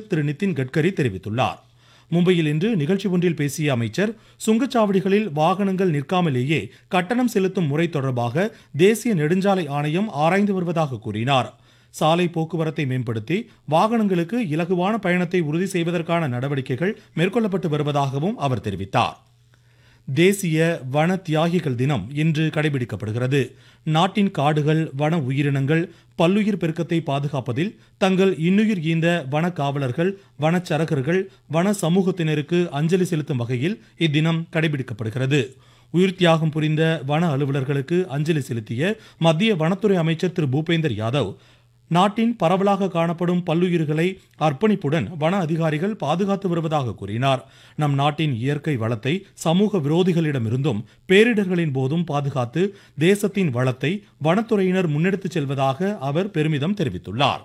அமைச்சர் திரு நிதின் கட்கரி தெரிவித்துள்ளார் மும்பையில் இன்று நிகழ்ச்சி ஒன்றில் பேசிய அமைச்சர் சுங்கச்சாவடிகளில் வாகனங்கள் நிற்காமலேயே கட்டணம் செலுத்தும் முறை தொடர்பாக தேசிய நெடுஞ்சாலை ஆணையம் ஆராய்ந்து வருவதாக கூறினார் சாலை போக்குவரத்தை மேம்படுத்தி வாகனங்களுக்கு இலகுவான பயணத்தை உறுதி செய்வதற்கான நடவடிக்கைகள் மேற்கொள்ளப்பட்டு வருவதாகவும் அவர் தெரிவித்தார் தேசிய வன தியாகிகள் தினம் இன்று கடைபிடிக்கப்படுகிறது நாட்டின் காடுகள் வன உயிரினங்கள் பல்லுயிர் பெருக்கத்தை பாதுகாப்பதில் தங்கள் இன்னுயிர் ஈந்த வன காவலர்கள் வனச்சரகர்கள் வன சமூகத்தினருக்கு அஞ்சலி செலுத்தும் வகையில் இத்தினம் கடைபிடிக்கப்படுகிறது உயிர் தியாகம் புரிந்த வன அலுவலர்களுக்கு அஞ்சலி செலுத்திய மத்திய வனத்துறை அமைச்சர் திரு பூபேந்தர் யாதவ் நாட்டின் பரவலாக காணப்படும் பல்லுயிர்களை அர்ப்பணிப்புடன் வன அதிகாரிகள் பாதுகாத்து வருவதாக கூறினார் நம் நாட்டின் இயற்கை வளத்தை சமூக விரோதிகளிடமிருந்தும் பேரிடர்களின் போதும் பாதுகாத்து தேசத்தின் வளத்தை வனத்துறையினர் முன்னெடுத்துச் செல்வதாக அவர் பெருமிதம் தெரிவித்துள்ளார்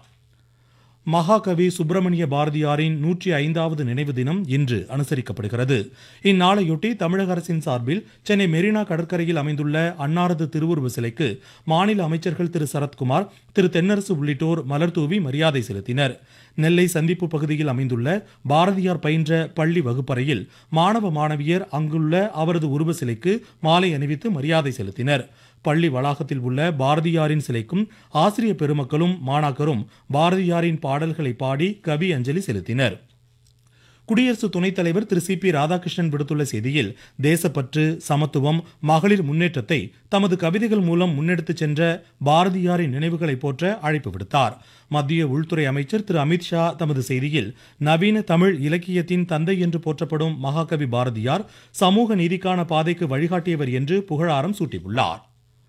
மகாகவி சுப்பிரமணிய பாரதியாரின் நூற்றி ஐந்தாவது நினைவு தினம் இன்று அனுசரிக்கப்படுகிறது இந்நாளையொட்டி தமிழக அரசின் சார்பில் சென்னை மெரினா கடற்கரையில் அமைந்துள்ள அன்னாரது திருவுருவ சிலைக்கு மாநில அமைச்சர்கள் திரு சரத்குமார் திரு தென்னரசு உள்ளிட்டோர் மலர்தூவி மரியாதை செலுத்தினர் நெல்லை சந்திப்பு பகுதியில் அமைந்துள்ள பாரதியார் பயின்ற பள்ளி வகுப்பறையில் மாணவ மாணவியர் அங்குள்ள அவரது உருவ சிலைக்கு மாலை அணிவித்து மரியாதை செலுத்தினர் பள்ளி வளாகத்தில் உள்ள பாரதியாரின் சிலைக்கும் ஆசிரிய பெருமக்களும் மாணாக்கரும் பாரதியாரின் பாடல்களை பாடி கவி அஞ்சலி செலுத்தினர் குடியரசு துணைத் தலைவர் திரு சி பி ராதாகிருஷ்ணன் விடுத்துள்ள செய்தியில் தேசப்பற்று சமத்துவம் மகளிர் முன்னேற்றத்தை தமது கவிதைகள் மூலம் முன்னெடுத்துச் சென்ற பாரதியாரின் நினைவுகளை போற்ற அழைப்பு விடுத்தார் மத்திய உள்துறை அமைச்சர் திரு அமித்ஷா தமது செய்தியில் நவீன தமிழ் இலக்கியத்தின் தந்தை என்று போற்றப்படும் மகாகவி பாரதியார் சமூக நீதிக்கான பாதைக்கு வழிகாட்டியவர் என்று புகழாரம் சூட்டியுள்ளார்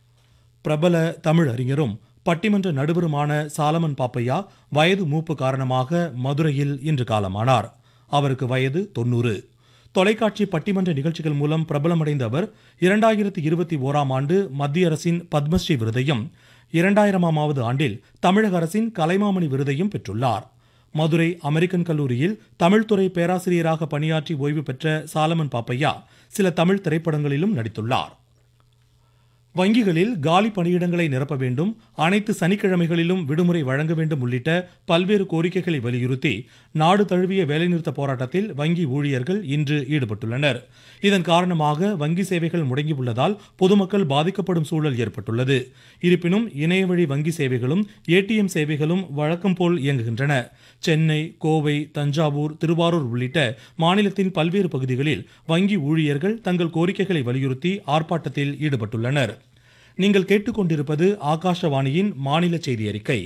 பிரபல தமிழ் அறிஞரும் பட்டிமன்ற நடுவருமான சாலமன் பாப்பையா வயது மூப்பு காரணமாக மதுரையில் இன்று காலமானார் அவருக்கு வயது தொண்ணூறு தொலைக்காட்சி பட்டிமன்ற நிகழ்ச்சிகள் மூலம் பிரபலமடைந்த அவர் இரண்டாயிரத்தி இருபத்தி ஓராம் ஆண்டு மத்திய அரசின் பத்மஸ்ரீ விருதையும் இரண்டாயிரமாவது ஆண்டில் தமிழக அரசின் கலைமாமணி விருதையும் பெற்றுள்ளார் மதுரை அமெரிக்கன் கல்லூரியில் தமிழ்துறை பேராசிரியராக பணியாற்றி ஓய்வு பெற்ற சாலமன் பாப்பையா சில தமிழ் திரைப்படங்களிலும் நடித்துள்ளார் வங்கிகளில் காலி பணியிடங்களை நிரப்ப வேண்டும் அனைத்து சனிக்கிழமைகளிலும் விடுமுறை வழங்க வேண்டும் உள்ளிட்ட பல்வேறு கோரிக்கைகளை வலியுறுத்தி நாடு தழுவிய வேலைநிறுத்த போராட்டத்தில் வங்கி ஊழியர்கள் இன்று ஈடுபட்டுள்ளனர் இதன் காரணமாக வங்கி சேவைகள் முடங்கியுள்ளதால் பொதுமக்கள் பாதிக்கப்படும் சூழல் ஏற்பட்டுள்ளது இருப்பினும் இணையவழி வங்கி சேவைகளும் ஏடிஎம் சேவைகளும் வழக்கம் போல் இயங்குகின்றன சென்னை கோவை தஞ்சாவூர் திருவாரூர் உள்ளிட்ட மாநிலத்தின் பல்வேறு பகுதிகளில் வங்கி ஊழியர்கள் தங்கள் கோரிக்கைகளை வலியுறுத்தி ஆர்ப்பாட்டத்தில் ஈடுபட்டுள்ளனர் நீங்கள் கேட்டுக்கொண்டிருப்பது ஆகாஷவாணியின் மாநில செய்தி அறிக்கை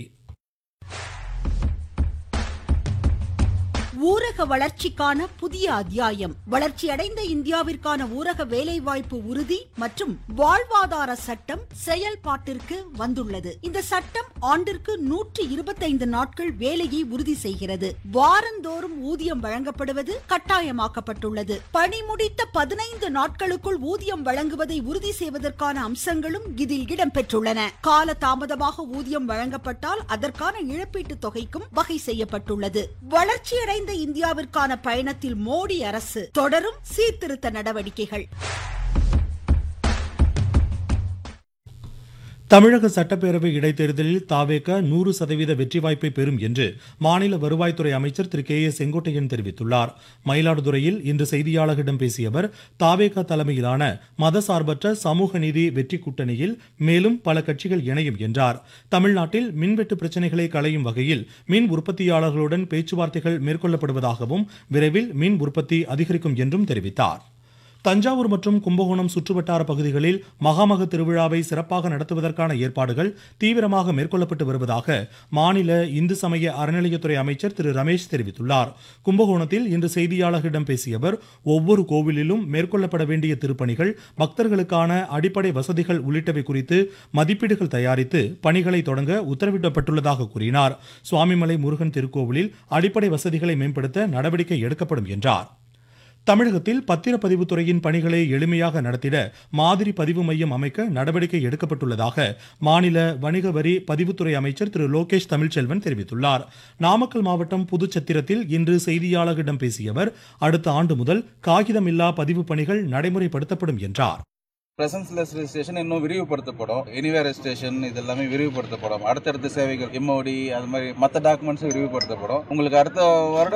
ஊரக வளர்ச்சிக்கான புதிய அத்தியாயம் வளர்ச்சியடைந்த இந்தியாவிற்கான ஊரக வேலைவாய்ப்பு உறுதி மற்றும் வாழ்வாதார சட்டம் செயல்பாட்டிற்கு வந்துள்ளது இந்த சட்டம் ஆண்டிற்கு நூற்றி இருபத்தைந்து நாட்கள் வேலையை உறுதி செய்கிறது வாரந்தோறும் ஊதியம் வழங்கப்படுவது கட்டாயமாக்கப்பட்டுள்ளது பணி முடித்த பதினைந்து நாட்களுக்குள் ஊதியம் வழங்குவதை உறுதி செய்வதற்கான அம்சங்களும் இதில் இடம்பெற்றுள்ளன கால தாமதமாக ஊதியம் வழங்கப்பட்டால் அதற்கான இழப்பீட்டுத் தொகைக்கும் வகை செய்யப்பட்டுள்ளது வளர்ச்சியடைந்த இந்தியாவிற்கான பயணத்தில் மோடி அரசு தொடரும் சீர்திருத்த நடவடிக்கைகள் தமிழக சட்டப்பேரவை இடைத்தேர்தலில் தாவேக நூறு சதவீத வெற்றி வாய்ப்பை பெறும் என்று மாநில வருவாய்த்துறை அமைச்சர் திரு கே ஏ செங்கோட்டையன் தெரிவித்துள்ளார் மயிலாடுதுறையில் இன்று செய்தியாளர்களிடம் பேசிய அவர் தாவேக தலைமையிலான மதசார்பற்ற சமூக நீதி வெற்றி கூட்டணியில் மேலும் பல கட்சிகள் இணையும் என்றார் தமிழ்நாட்டில் மின்வெட்டு பிரச்சனைகளை களையும் வகையில் மின் உற்பத்தியாளர்களுடன் பேச்சுவார்த்தைகள் மேற்கொள்ளப்படுவதாகவும் விரைவில் மின் உற்பத்தி அதிகரிக்கும் என்றும் தெரிவித்தார் தஞ்சாவூர் மற்றும் கும்பகோணம் சுற்றுவட்டார பகுதிகளில் மகாமக திருவிழாவை சிறப்பாக நடத்துவதற்கான ஏற்பாடுகள் தீவிரமாக மேற்கொள்ளப்பட்டு வருவதாக மாநில இந்து சமய அறநிலையத்துறை அமைச்சர் திரு ரமேஷ் தெரிவித்துள்ளார் கும்பகோணத்தில் இன்று செய்தியாளர்களிடம் பேசிய அவர் ஒவ்வொரு கோவிலிலும் மேற்கொள்ளப்பட வேண்டிய திருப்பணிகள் பக்தர்களுக்கான அடிப்படை வசதிகள் உள்ளிட்டவை குறித்து மதிப்பீடுகள் தயாரித்து பணிகளை தொடங்க உத்தரவிடப்பட்டுள்ளதாக கூறினார் சுவாமிமலை முருகன் திருக்கோவிலில் அடிப்படை வசதிகளை மேம்படுத்த நடவடிக்கை எடுக்கப்படும் என்றார் தமிழகத்தில் பத்திரப்பதிவு துறையின் பணிகளை எளிமையாக நடத்திட மாதிரி பதிவு மையம் அமைக்க நடவடிக்கை எடுக்கப்பட்டுள்ளதாக மாநில வணிக வரி பதிவுத்துறை அமைச்சர் திரு லோகேஷ் தமிழ்ச்செல்வன் தெரிவித்துள்ளார் நாமக்கல் மாவட்டம் புதுச்சத்திரத்தில் இன்று செய்தியாளர்களிடம் பேசிய அவர் அடுத்த ஆண்டு முதல் காகிதமில்லா பதிவு பணிகள் நடைமுறைப்படுத்தப்படும் என்றார் பிரசன்ஸ்லெஸ் ரெஜிஸ்ட்ரேஷன் இன்னும் விரிவுபடுத்தப்படும் எனிவேர் ரெஜிஸ்ட்ரேஷன் இது எல்லாமே விரிவுபடுத்தப்படும் அடுத்தடுத்த சேவைகள் எம்ஓடி அது மாதிரி மற்ற டாக்குமெண்ட்ஸும் விரிவுபடுத்தப்படும் உங்களுக்கு அடுத்த வருடம்